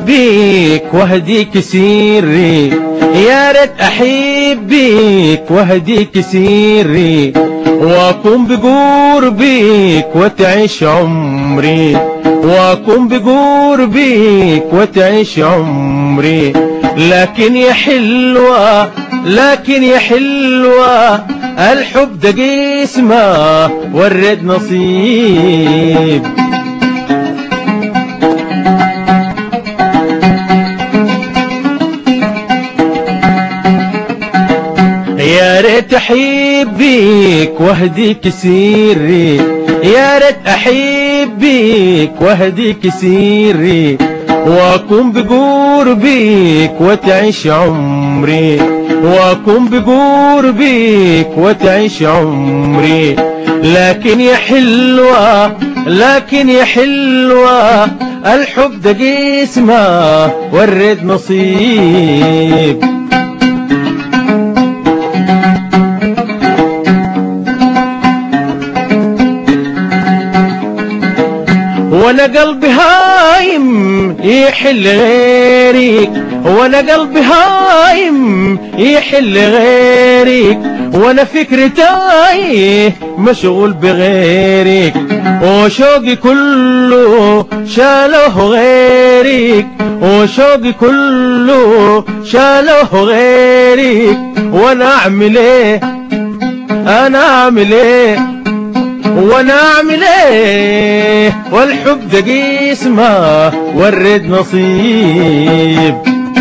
بيك واهديك سيري يا ريت احب بيك واهديك سيري واكون بقربك وتعيش عمري واكون بقربك وتعيش عمري لكن يا حلوة لكن يا حلوة الحب ده جسمه ورد نصيب يا ريت احب بيك واهديك سيري يا ريت احب بيك واهديك سيري واكون بقربك وتعيش عمري واكون بقربك وتعيش عمري لكن يا حلوة لكن يا حلوة الحب ده جسمه ورد نصيب وانا قلبي هايم يحل غيرك وانا قلبي هايم يحل غيرك وانا فكري تايه مشغول بغيرك وشوقي كله شاله غيرك وشوقي كله شاله غيرك وانا اعمل ايه انا اعمل ايه وانا اعمل ايه والحب ده جسمه ورد نصيب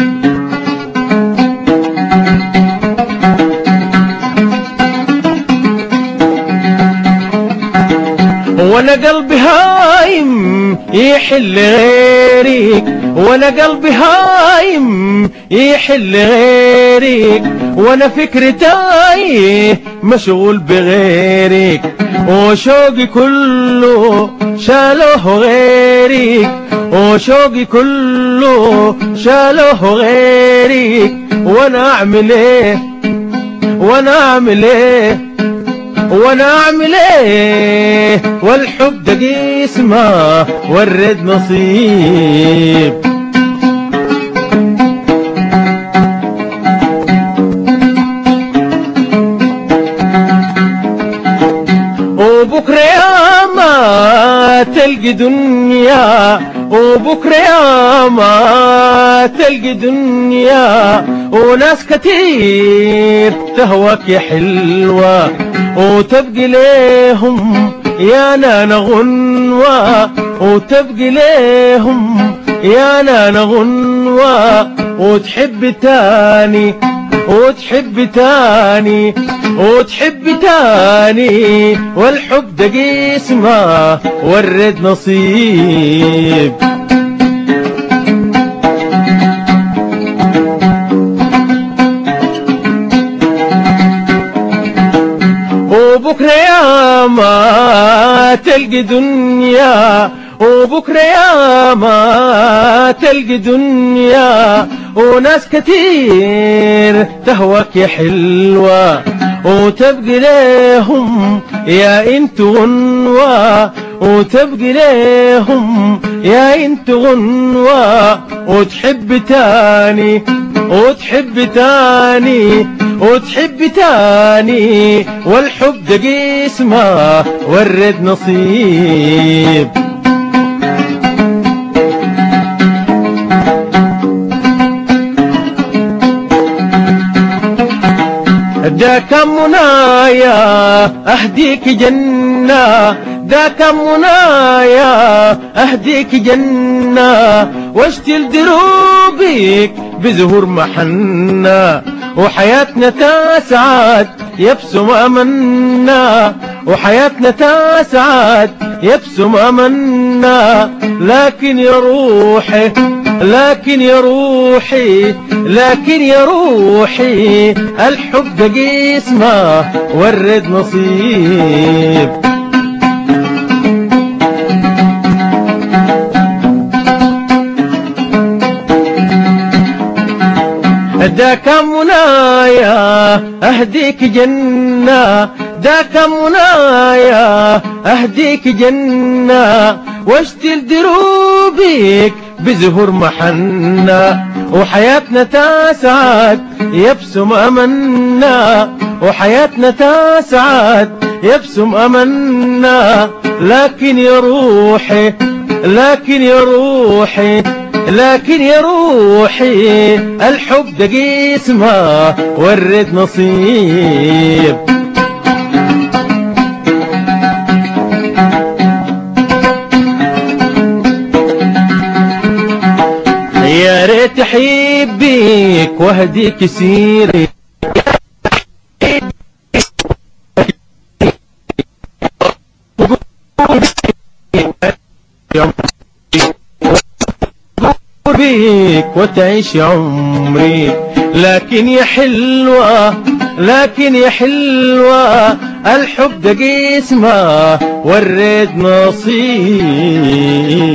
وانا قلبي هايم يحل غيرك وانا قلبي هايم يحل غيرك وانا فكري تايه مشغول بغيرك وشوقي كله شاله غيرك وشوقي كله شاله غيرك وانا اعمل ايه وانا اعمل ايه وانا اعمل ايه والحب ده جسمه ورد نصيب وبكرة يا ما تلقي دنيا وبكرة يا ما تلقي دنيا وناس كتير تهواك يا حلوة وتبقي ليهم يا نانا غنوة وتبقي ليهم يا نانا غنوة وتحب تاني وتحب تاني وتحب تاني والحب ده جسمه ورد نصيب وبكرة يا ما تلقي دنيا وبكرة يا ما تلقي دنيا وناس كتير تهواك يا حلوة وتبقي ليهم يا انت غنوة وتبقي ليهم يا انت غنوة وتحب تاني وتحب تاني وتحب تاني والحب ده جسمه ورد نصيب ذاك منايا أهديك جنة ذاك منايا أهديك جنة واشتل دروبك بزهور محنة وحياتنا تسعد يبسم أمنا وحياتنا تسعد يبسم أمنا لكن يا روحي لكن يا روحي لكن يا روحي الحب ده جسمه ورد نصيب ذاك منايا أهديك جنة ذاك منايا أهديك جنة واشتل دروبك بزهور محنا وحياتنا تسعد يبسم أمنا وحياتنا تسعد يبسم أمنا لكن يا روحي لكن يا روحي لكن يا روحي الحب ده جسمه ورد نصيب يا ريت احيب بيك واهديك سيري بيك وتعيش عمري لكن يا حلوة لكن يا حلوة الحب ده جسمه ورد نصيب